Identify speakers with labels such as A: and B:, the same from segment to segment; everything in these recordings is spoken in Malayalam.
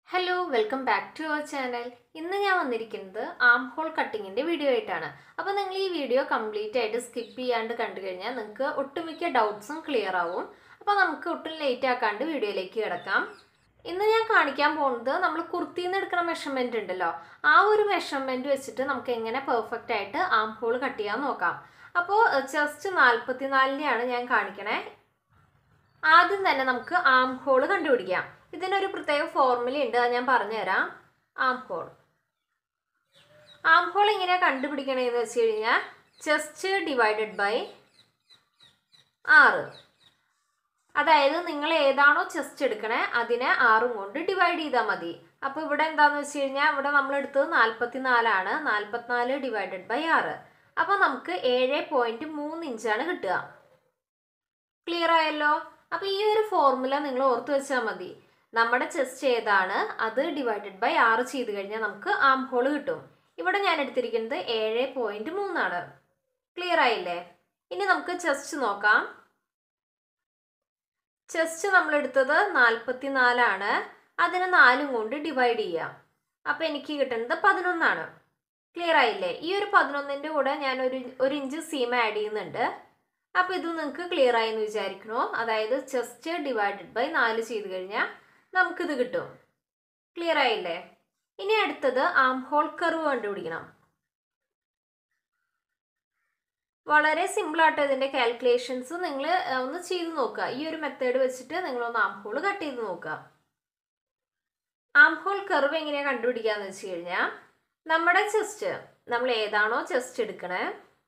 A: hello welcome back to our channel ഇന്ന് ഞാൻ വന്നിരിക്കുന്നത് ആം ഹോൾ കട്ടിങ്ങിൻ്റെ വീഡിയോ ആയിട്ടാണ് അപ്പോൾ നിങ്ങൾ ഈ വീഡിയോ കംപ്ലീറ്റ് ആയിട്ട് സ്കിപ്പ് ചെയ്യാണ്ട് കണ്ടു കഴിഞ്ഞാൽ നിങ്ങൾക്ക് ഒട്ടുമിക്ക ഡൗട്ട്സും ക്ലിയർ ആവും അപ്പോൾ നമുക്ക് ഒട്ടും ലേറ്റ് ആക്കാണ്ട് വീഡിയോയിലേക്ക് കിടക്കാം ഇന്ന് ഞാൻ കാണിക്കാൻ പോകുന്നത് നമ്മൾ കുർത്തിയിൽ നിന്ന് എടുക്കുന്ന മെഷർമെൻറ്റ് ഉണ്ടല്ലോ ആ ഒരു മെഷർമെൻറ്റ് വെച്ചിട്ട് നമുക്ക് എങ്ങനെ പെർഫെക്റ്റ് ആയിട്ട് ആം ഹോൾ കട്ട് ചെയ്യാൻ നോക്കാം അപ്പോൾ ചെസ്റ്റ് നാൽപ്പത്തി നാലിൻ്റെയാണ് ഞാൻ കാണിക്കണേ ആദ്യം തന്നെ നമുക്ക് ആം ഹോൾ കണ്ടുപിടിക്കാം ഇതിനൊരു പ്രത്യേക ഫോർമുല ഉണ്ട് അത് ഞാൻ പറഞ്ഞുതരാം ആം ഹോൾ ആം ഹോൾ എങ്ങനെയാ കണ്ടുപിടിക്കണേന്ന് വെച്ച് കഴിഞ്ഞാൽ ചെസ്റ്റ് ഡിവൈഡഡ് ബൈ ആറ് അതായത് നിങ്ങൾ ഏതാണോ ചെസ്റ്റ് എടുക്കണേ അതിനെ ആറും കൊണ്ട് ഡിവൈഡ് ചെയ്താൽ മതി അപ്പോൾ ഇവിടെ എന്താന്ന് വെച്ച് കഴിഞ്ഞാൽ ഇവിടെ നമ്മൾ എടുത്തത് നാൽപ്പത്തി നാലാണ് നാൽപ്പത്തിനാല് ഡിവൈഡഡ് ബൈ ആറ് അപ്പോൾ നമുക്ക് ഏഴ് പോയിൻറ്റ് മൂന്ന് ഇഞ്ചാണ് കിട്ടുക ക്ലിയർ ആയല്ലോ അപ്പോൾ ഈ ഒരു ഫോർമുല നിങ്ങൾ ഓർത്ത് വെച്ചാൽ മതി നമ്മുടെ ചെസ്റ്റ് ഏതാണ് അത് ഡിവൈഡഡ് ബൈ ആറ് ചെയ്ത് കഴിഞ്ഞാൽ നമുക്ക് ആം ഹോൾ കിട്ടും ഇവിടെ ഞാൻ എടുത്തിരിക്കുന്നത് ഏഴ് പോയിൻറ്റ് മൂന്നാണ് ക്ലിയർ ആയില്ലേ ഇനി നമുക്ക് ചെസ്റ്റ് നോക്കാം ചെസ്റ്റ് നമ്മൾ എടുത്തത് നാൽപ്പത്തി നാലാണ് അതിനെ നാലും കൊണ്ട് ഡിവൈഡ് ചെയ്യാം അപ്പോൾ എനിക്ക് കിട്ടുന്നത് പതിനൊന്നാണ് ക്ലിയർ ആയില്ലേ ഈ ഒരു പതിനൊന്നിൻ്റെ കൂടെ ഞാൻ ഒരു ഒരു ഇഞ്ച് സീമ ആഡ് ചെയ്യുന്നുണ്ട് അപ്പോൾ ഇത് നിങ്ങൾക്ക് ക്ലിയർ ആയി എന്ന് വിചാരിക്കണോ അതായത് ചെസ്റ്റ് ഡിവൈഡഡ് ബൈ നാല് ചെയ്ത് കഴിഞ്ഞാൽ നമുക്കിത് കിട്ടും ക്ലിയർ ആയില്ലേ ഇനി അടുത്തത് ആം ഹോൾ കർവ് കണ്ടുപിടിക്കണം വളരെ സിമ്പിളായിട്ട് ഇതിൻ്റെ കാൽക്കുലേഷൻസ് നിങ്ങൾ ഒന്ന് ചെയ്ത് നോക്കുക ഈ ഒരു മെത്തേഡ് വെച്ചിട്ട് നിങ്ങളൊന്ന് ആം ഹോൾ കട്ട് ചെയ്ത് നോക്കുക ആം ഹോൾ കർവ് എങ്ങനെയാണ് കണ്ടുപിടിക്കാന്ന് വെച്ച് കഴിഞ്ഞാൽ നമ്മുടെ ചെസ്റ്റ് നമ്മൾ ഏതാണോ ചെസ്റ്റ് എടുക്കണേ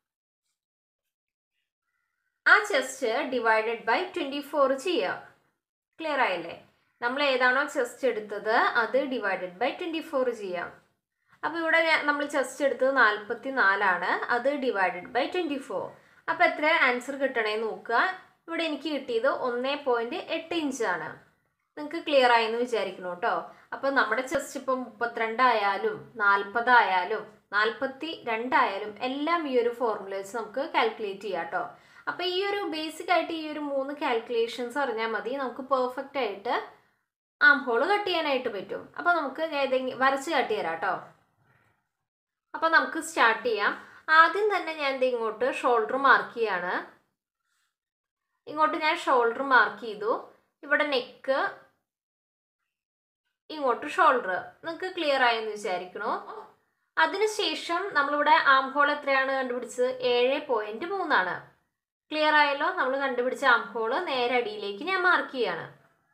A: ആ chest divided by twenty four ചെയ്യുക ക്ലിയർ ആയില്ലേ നമ്മൾ ഏതാണോ ചെസ്റ്റ് എടുത്തത് അത് ഡിവൈഡഡ് ബൈ ട്വൻറ്റി ഫോർ ചെയ്യാം അപ്പോൾ ഇവിടെ നമ്മൾ ചെസ്റ്റ് എടുത്തത് നാൽപ്പത്തി നാലാണ് അത് ഡിവൈഡഡ് ബൈ ട്വൻറ്റി ഫോർ അപ്പോൾ എത്ര ആൻസർ കിട്ടണേന്ന് നോക്കുക ഇവിടെ എനിക്ക് കിട്ടിയത് ഒന്നേ പോയിൻറ്റ് എട്ട് ഇഞ്ചാണ് നിങ്ങൾക്ക് ക്ലിയർ ആയെന്ന് വിചാരിക്കണം കേട്ടോ അപ്പോൾ നമ്മുടെ ചെസ്റ്റ് ഇപ്പം മുപ്പത്തിരണ്ടായാലും നാൽപ്പതായാലും നാൽപ്പത്തി രണ്ടായാലും എല്ലാം ഈ ഒരു ഫോർമുല വെച്ച് നമുക്ക് കാൽക്കുലേറ്റ് ചെയ്യാം കേട്ടോ അപ്പോൾ ഈ ഒരു ബേസിക് ആയിട്ട് ഈ ഒരു മൂന്ന് കാൽക്കുലേഷൻസ് അറിഞ്ഞാൽ മതി നമുക്ക് പെർഫെക്റ്റ് ആയിട്ട് ആം ഹോൾ കട്ട് ചെയ്യാനായിട്ട് പറ്റും അപ്പോൾ നമുക്ക് ഏതെങ്കിലും വരച്ച് കട്ട് തരാം കേട്ടോ അപ്പോൾ നമുക്ക് സ്റ്റാർട്ട് ചെയ്യാം ആദ്യം തന്നെ ഞാൻ ഇത് ഇങ്ങോട്ട് ഷോൾഡർ മാർക്ക് ചെയ്യാണ് ഇങ്ങോട്ട് ഞാൻ ഷോൾഡർ മാർക്ക് ചെയ്തു ഇവിടെ നെക്ക് ഇങ്ങോട്ട് ഷോൾഡർ നിങ്ങൾക്ക് ക്ലിയർ ആയെന്ന് വിചാരിക്കണോ അതിനുശേഷം നമ്മളിവിടെ ആം ഹോൾ എത്രയാണ് കണ്ടുപിടിച്ചത് ഏഴ് പോയിൻറ്റ് മൂന്നാണ് ക്ലിയർ ആയല്ലോ നമ്മൾ കണ്ടുപിടിച്ച ആം ഹോൾ നേരെ അടിയിലേക്ക് ഞാൻ മാർക്ക് ചെയ്യാണ്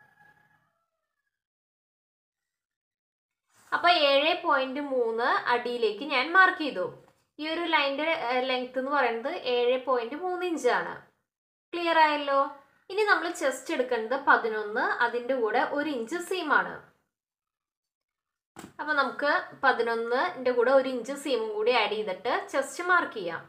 A: അപ്പോൾ ഏഴ് പോയിൻറ്റ് മൂന്ന് അടിയിലേക്ക് ഞാൻ മാർക്ക് ചെയ്തു ഈ ഒരു ലൈൻ്റെ ലെങ്ത് എന്ന് പറയുന്നത് ഏഴ് പോയിൻറ്റ് മൂന്ന് ഇഞ്ചാണ് ക്ലിയർ ആയല്ലോ ഇനി നമ്മൾ ചെസ്റ്റ് എടുക്കുന്നത് പതിനൊന്ന് അതിൻ്റെ കൂടെ ഒരു ഇഞ്ച് സീമാണ് അപ്പോൾ നമുക്ക് പതിനൊന്നിൻ്റെ കൂടെ ഒരു ഇഞ്ച് സീമും കൂടി ആഡ് ചെയ്തിട്ട് ചെസ്റ്റ് മാർക്ക് ചെയ്യാം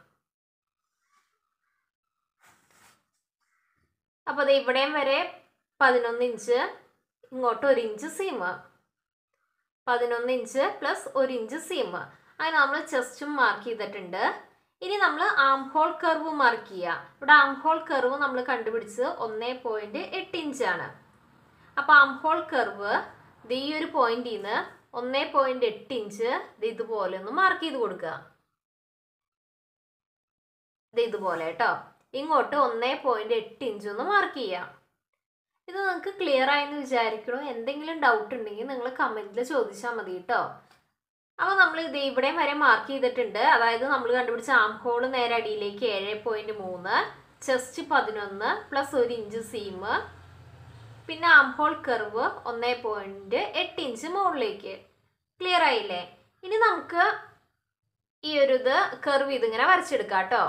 A: അപ്പോൾ അത് ഇവിടെയും വരെ പതിനൊന്ന് ഇഞ്ച് ഇങ്ങോട്ട് ഒരു ഇഞ്ച് സീം പതിനൊന്ന് ഇഞ്ച് പ്ലസ് ഒരു ഇഞ്ച് സീം അങ്ങനെ നമ്മൾ ചെസ്റ്റും മാർക്ക് ചെയ്തിട്ടുണ്ട് ഇനി നമ്മൾ ആം ഹോൾ കർവ് മാർക്ക് ചെയ്യുക ഇവിടെ ആം ഹോൾ കർവ് നമ്മൾ കണ്ടുപിടിച്ചത് ഒന്നേ പോയിൻറ്റ് എട്ട് ഇഞ്ചാണ് അപ്പോൾ ആം ഹോൾ കർവ് ഇത് ഈ ഒരു പോയിന്റിൽ നിന്ന് ഒന്നേ പോയിൻറ്റ് എട്ട് ഇഞ്ച് ഇത് ഇതുപോലെ ഒന്ന് മാർക്ക് ചെയ്ത് കൊടുക്കുക ഇത് ഇതുപോലെ കേട്ടോ ഇങ്ങോട്ട് ഒന്നേ പോയിൻറ്റ് എട്ട് ഇഞ്ച് ഒന്ന് മാർക്ക് ചെയ്യാം ഇത് നിങ്ങൾക്ക് ക്ലിയർ ആയെന്ന് വിചാരിക്കണോ എന്തെങ്കിലും ഡൗട്ട് ഉണ്ടെങ്കിൽ നിങ്ങൾ കമൻറ്റിൽ ചോദിച്ചാൽ മതി കേട്ടോ അപ്പോൾ നമ്മൾ ഇത് ഇവിടെയും വരെ മാർക്ക് ചെയ്തിട്ടുണ്ട് അതായത് നമ്മൾ കണ്ടുപിടിച്ച ആം ഹോൾ നേരെ അടിയിലേക്ക് ഏഴ് പോയിൻറ്റ് മൂന്ന് ചെസ്റ്റ് പതിനൊന്ന് പ്ലസ് ഒരു ഇഞ്ച് സീം പിന്നെ ആം ഹോൾ കർവ് ഒന്നേ പോയിൻറ്റ് എട്ട് ഇഞ്ച് മുകളിലേക്ക് ക്ലിയർ ആയില്ലേ ഇനി നമുക്ക് ഈ ഒരു ഇത് കർവ് ഇതിങ്ങനെ വരച്ചെടുക്കാം കേട്ടോ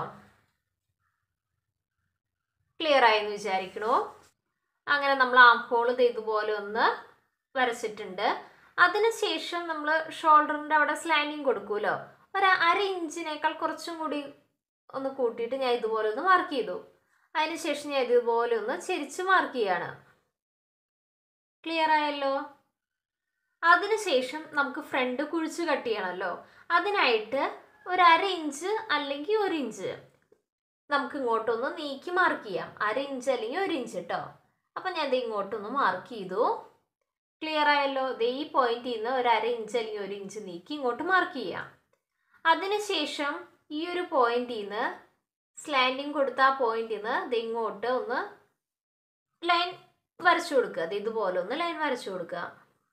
A: ക്ലിയർ ആയെന്ന് വിചാരിക്കണു അങ്ങനെ നമ്മൾ ആം ഹോൾ ഇത് ഇതുപോലെ ഒന്ന് വരച്ചിട്ടുണ്ട് അതിനുശേഷം നമ്മൾ ഷോൾഡറിൻ്റെ അവിടെ സ്ലാൻഡിങ് കൊടുക്കുമല്ലോ ഒരു അര ഇഞ്ചിനേക്കാൾ കുറച്ചും കൂടി ഒന്ന് കൂട്ടിയിട്ട് ഞാൻ ഇതുപോലെ ഒന്ന് മാർക്ക് ചെയ്തു അതിനുശേഷം ഞാൻ ഇതുപോലെ ഒന്ന് ചെരിച്ച് മാർക്ക് ചെയ്യാണ് ക്ലിയർ ആയല്ലോ അതിനുശേഷം നമുക്ക് ഫ്രണ്ട് കുഴിച്ച് കട്ട് ചെയ്യണമല്ലോ അതിനായിട്ട് ഒരു അര ഇഞ്ച് അല്ലെങ്കിൽ ഒരു ഇഞ്ച് നമുക്ക് ഇങ്ങോട്ടൊന്ന് നീക്കി മാർക്ക് ചെയ്യാം അര ഇഞ്ച് അല്ലെങ്കിൽ ഒരു ഇഞ്ച് കേട്ടോ അപ്പം ഞാൻ ഇത് ഇങ്ങോട്ടൊന്ന് മാർക്ക് ചെയ്തു ക്ലിയർ ആയല്ലോ ദേ ഈ പോയിന്റിൽ നിന്ന് ഒരു അര ഇഞ്ച് അല്ലെങ്കിൽ ഒരു ഇഞ്ച് നീക്കി ഇങ്ങോട്ട് മാർക്ക് ചെയ്യാം അതിനുശേഷം ഈ ഒരു പോയിന്റിൽ നിന്ന് സ്ലാൻഡിങ് കൊടുത്ത ആ പോയിന്റിൽ നിന്ന് ഇത് ഇങ്ങോട്ട് ഒന്ന് ലൈൻ വരച്ചു കൊടുക്കുക അത് ഇതുപോലെ ഒന്ന് ലൈൻ വരച്ചു കൊടുക്കുക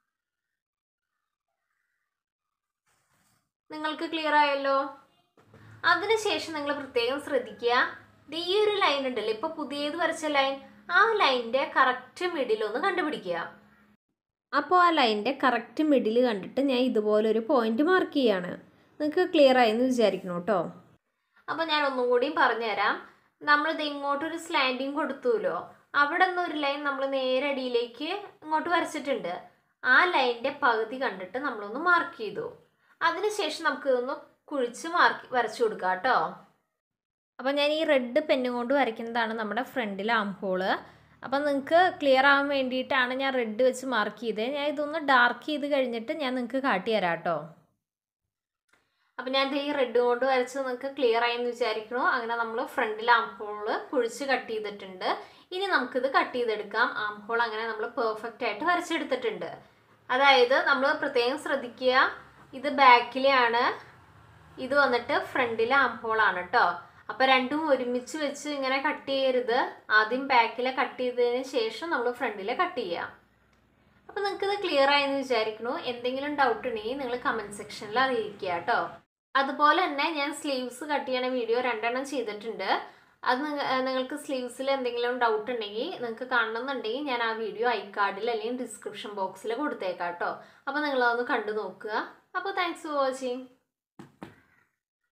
A: നിങ്ങൾക്ക് ക്ലിയർ ആയല്ലോ അതിനുശേഷം നിങ്ങൾ പ്രത്യേകം ശ്രദ്ധിക്കുക ദേ ഈ ഒരു ലൈൻ ഉണ്ടല്ലോ ഇപ്പൊ പുതിയത് വരച്ച ലൈൻ ആ ലൈനിന്റെ കറക്റ്റ് മിഡിൽ ഒന്ന് കണ്ടുപിടിക്കുക അപ്പോൾ ആ ലൈനിന്റെ കറക്റ്റ് മിഡിൽ കണ്ടിട്ട് ഞാൻ ഇതുപോലെ ഒരു പോയിന്റ് മാർക്ക് ചെയ്യാണ് നിങ്ങൾക്ക് ക്ലിയർ ആയെന്ന് വിചാരിക്കണം കേട്ടോ അപ്പോൾ ഞാൻ ഒന്നും കൂടിയും പറഞ്ഞുതരാം നമ്മളിത് ഇങ്ങോട്ടൊരു സ്ലാൻഡിങ് കൊടുത്തുല്ലോ അവിടെ നിന്ന് ഒരു ലൈൻ നമ്മൾ നേരെ അടിയിലേക്ക് ഇങ്ങോട്ട് വരച്ചിട്ടുണ്ട് ആ ലൈനിൻ്റെ പകുതി കണ്ടിട്ട് നമ്മളൊന്ന് മാർക്ക് ചെയ്തു അതിനുശേഷം നമുക്ക് ഇതൊന്ന് കുഴിച്ച് മാർക്ക് വരച്ചു കൊടുക്കാം കേട്ടോ അപ്പോൾ ഞാൻ ഈ റെഡ് പെന്നും കൊണ്ട് വരയ്ക്കുന്നതാണ് നമ്മുടെ ഫ്രണ്ടിലെ ആംഹോള് അപ്പം നിങ്ങൾക്ക് ക്ലിയർ ആവാൻ വേണ്ടിയിട്ടാണ് ഞാൻ റെഡ് വെച്ച് മാർക്ക് ചെയ്തത് ഞാൻ ഇതൊന്ന് ഡാർക്ക് ചെയ്ത് കഴിഞ്ഞിട്ട് ഞാൻ നിങ്ങൾക്ക് കാട്ടി തരാം കേട്ടോ അപ്പം ഞാൻ ഈ റെഡ് കൊണ്ട് വരച്ച് നിങ്ങൾക്ക് ക്ലിയർ ആയെന്ന് വിചാരിക്കണു അങ്ങനെ നമ്മൾ ഫ്രണ്ടിൽ ആം ഹോള് കുഴിച്ച് കട്ട് ചെയ്തിട്ടുണ്ട് ഇനി നമുക്കിത് കട്ട് ചെയ്തെടുക്കാം ആം ഹോൾ അങ്ങനെ നമ്മൾ പെർഫെക്റ്റ് ആയിട്ട് വരച്ചെടുത്തിട്ടുണ്ട് അതായത് നമ്മൾ പ്രത്യേകം ശ്രദ്ധിക്കുക ഇത് ബാക്കിലെയാണ് ഇത് വന്നിട്ട് ഫ്രണ്ടിലെ ആം ഹോളാണ് കേട്ടോ അപ്പോൾ രണ്ടും ഒരുമിച്ച് വെച്ച് ഇങ്ങനെ കട്ട് ചെയ്യരുത് ആദ്യം ബാക്കിലെ കട്ട് ചെയ്തതിന് ശേഷം നമ്മൾ ഫ്രണ്ടിലെ കട്ട് ചെയ്യാം അപ്പോൾ നിങ്ങൾക്കിത് ക്ലിയർ ആയെന്ന് വിചാരിക്കുന്നു എന്തെങ്കിലും ഡൗട്ട് ഉണ്ടെങ്കിൽ നിങ്ങൾ കമൻറ്റ് സെക്ഷനിൽ അറിയിക്കുക കേട്ടോ അതുപോലെ തന്നെ ഞാൻ സ്ലീവ്സ് കട്ട് ചെയ്യണ വീഡിയോ രണ്ടെണ്ണം ചെയ്തിട്ടുണ്ട് അത് നിങ്ങ- ഏർ നിങ്ങൾക്ക് സ്ലീവ്സിൽ എന്തെങ്കിലും ഡൗട്ട് ഉണ്ടെങ്കിൽ നിങ്ങൾക്ക് കാണണമെന്നുണ്ടെങ്കിൽ ഞാൻ ആ വീഡിയോ ഐ കാർഡിൽ അല്ലെങ്കിൽ ഡിസ്ക്രിപ്ഷൻ ബോക്സിൽ കൊടുത്തേക്കാം കേട്ടോ അപ്പോൾ നിങ്ങളതൊന്ന് കണ്ടു നോക്കുക അപ്പോൾ താങ്ക്സ് ഫോർ വാച്ചിങ്